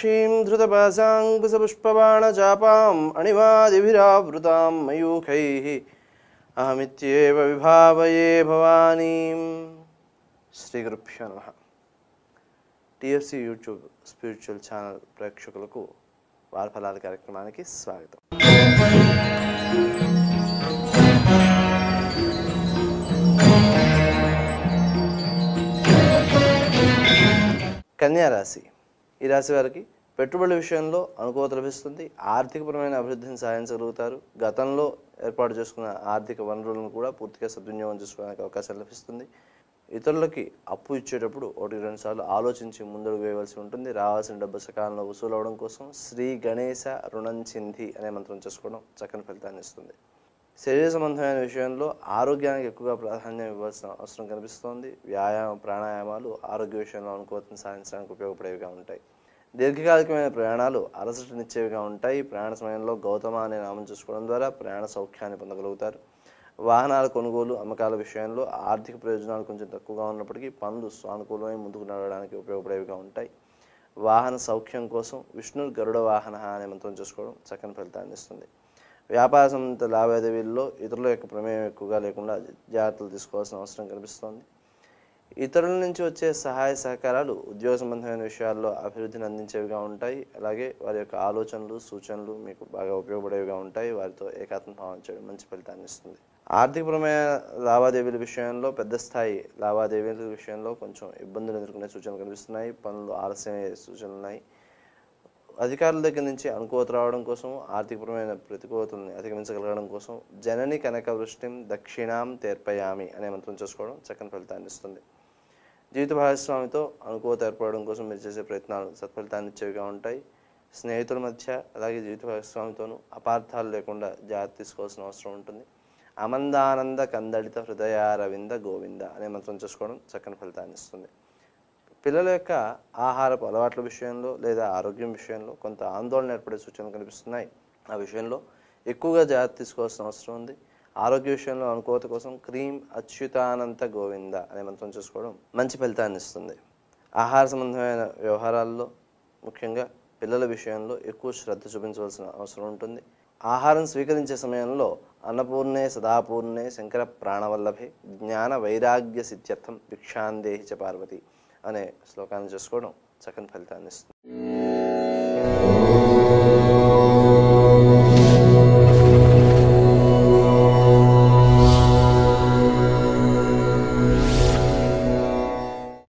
मीनाक्षीं धृतपाशाङ्कुशपुष्पबाणचापाम् अणिमादिभिरावृतां मयूखैः अहमित्येव विभावये భవానీం శ్రీ గురుభ్యో నమ TFC YouTube spiritual channel ప్రేక్షకులకు వారఫలాల కార్యక్రమానికి స్వాగతం కన్యా రాశి ఈ రాశి వారికి పెట్టుబడుల విషయంలో అనుకూలత లభిస్తుంది ఆర్థికపరమైన అభివృద్ధిని సాధించగలుగుతారు గతంలో ఏర్పాటు చేసుకున్న ఆర్థిక వనరులను కూడా పూర్తిగా సద్వినియోగం చేసుకోవడానికి అవకాశం లభిస్తుంది ఇతరులకి అప్పు ఇచ్చేటప్పుడు ఒకటి రెండు సార్లు ఆలోచించి ముందడుగు వేయవలసి ఉంటుంది రావాల్సిన డబ్బు సకాలంలో వసూలు అవడం కోసం శ్రీ గణేశ రుణం చింది అనే మంత్రం చేసుకోవడం చక్కని ఫలితాన్ని ఇస్తుంది శరీర సంబంధమైన విషయంలో ఆరోగ్యానికి ఎక్కువగా ప్రాధాన్యం ఇవ్వాల్సిన అవసరం కనిపిస్తోంది వ్యాయామ ప్రాణాయామాలు ఆరోగ్య విషయంలో అనుకూలతను సాధించడానికి ఉపయోగపడేవిగా ఉంటాయి దీర్ఘకాలికమైన ప్రయాణాలు అలసటనిచ్చేవిగా ఉంటాయి ప్రయాణ సమయంలో గౌతమ అనే నామం చూసుకోవడం ద్వారా ప్రయాణ సౌఖ్యాన్ని పొందగలుగుతారు వాహనాల కొనుగోలు అమ్మకాల విషయంలో ఆర్థిక ప్రయోజనాలు కొంచెం తక్కువగా ఉన్నప్పటికీ పనులు సానుకూలమై ముందుకు నడవడానికి ఉపయోగపడేవిగా ఉంటాయి వాహన సౌఖ్యం కోసం విష్ణు గరుడ వాహన అనే మంత్రం చేసుకోవడం చక్కని ఫలితాన్ని ఇస్తుంది వ్యాపార సంబంధిత లావాదేవీల్లో ఇతరుల యొక్క ప్రమేయం ఎక్కువగా లేకుండా జాగ్రత్తలు తీసుకోవాల్సిన అవసరం కనిపిస్తోంది ఇతరుల నుంచి వచ్చే సహాయ సహకారాలు ఉద్యోగ సంబంధమైన విషయాల్లో అభివృద్ధిని అందించేవిగా ఉంటాయి అలాగే వారి యొక్క ఆలోచనలు సూచనలు మీకు బాగా ఉపయోగపడేవిగా ఉంటాయి వారితో ఏకాత్మ భావం చేయడం మంచి ఫలితాన్ని ఇస్తుంది ఆర్థికపరమైన లావాదేవీల విషయంలో పెద్ద స్థాయి లావాదేవీల విషయంలో కొంచెం ఇబ్బందులు ఎదుర్కొనే సూచనలు కనిపిస్తున్నాయి పనులు ఆలస్యమయ్యే సూచనలు ఉన్నాయి అధికారుల దగ్గర నుంచి అనుకూలత రావడం కోసం ఆర్థికపరమైన ప్రతికూలతల్ని అధిగమించగలగడం కోసం జనని కనక వృష్టిం దక్షిణాం తీర్పయామి అనే మంత్రం చేసుకోవడం చక్కని ఫలితాన్ని ఇస్తుంది జీవిత భాగస్వామితో అనుకూలత ఏర్పడడం కోసం మీరు చేసే ప్రయత్నాలు సత్ఫలితాన్ని ఇచ్చేవిగా ఉంటాయి స్నేహితుల మధ్య అలాగే జీవిత భాగస్వామితోనూ అపార్థాలు లేకుండా జాగ్రత్త తీసుకోవాల్సిన అవసరం ఉంటుంది అమందానంద కందడిత హృదయారవింద గోవింద అనే మంత్రం చేసుకోవడం చక్కని ఫలితాన్ని ఇస్తుంది పిల్లల యొక్క ఆహారపు అలవాట్ల విషయంలో లేదా ఆరోగ్యం విషయంలో కొంత ఆందోళన ఏర్పడే సూచనలు కనిపిస్తున్నాయి ఆ విషయంలో ఎక్కువగా జాగ్రత్త తీసుకోవాల్సిన అవసరం ఉంది ఆరోగ్య విషయంలో అనుకూలత కోసం క్రీం అచ్యుతానంత గోవింద అనే మంత్రం చేసుకోవడం మంచి ఫలితాన్ని ఇస్తుంది ఆహార సంబంధమైన వ్యవహారాల్లో ముఖ్యంగా పిల్లల విషయంలో ఎక్కువ శ్రద్ధ చూపించవలసిన అవసరం ఉంటుంది ఆహారం స్వీకరించే సమయంలో అన్నపూర్ణే సదాపూర్ణే శంకర ప్రాణవల్లభే జ్ఞాన వైరాగ్య సిద్ధ్యర్థం భిక్షాందేహి చ పార్వతి అనే శ్లోకాన్ని చేసుకోవడం చక్కని ఫలితాన్ని ఇస్తుంది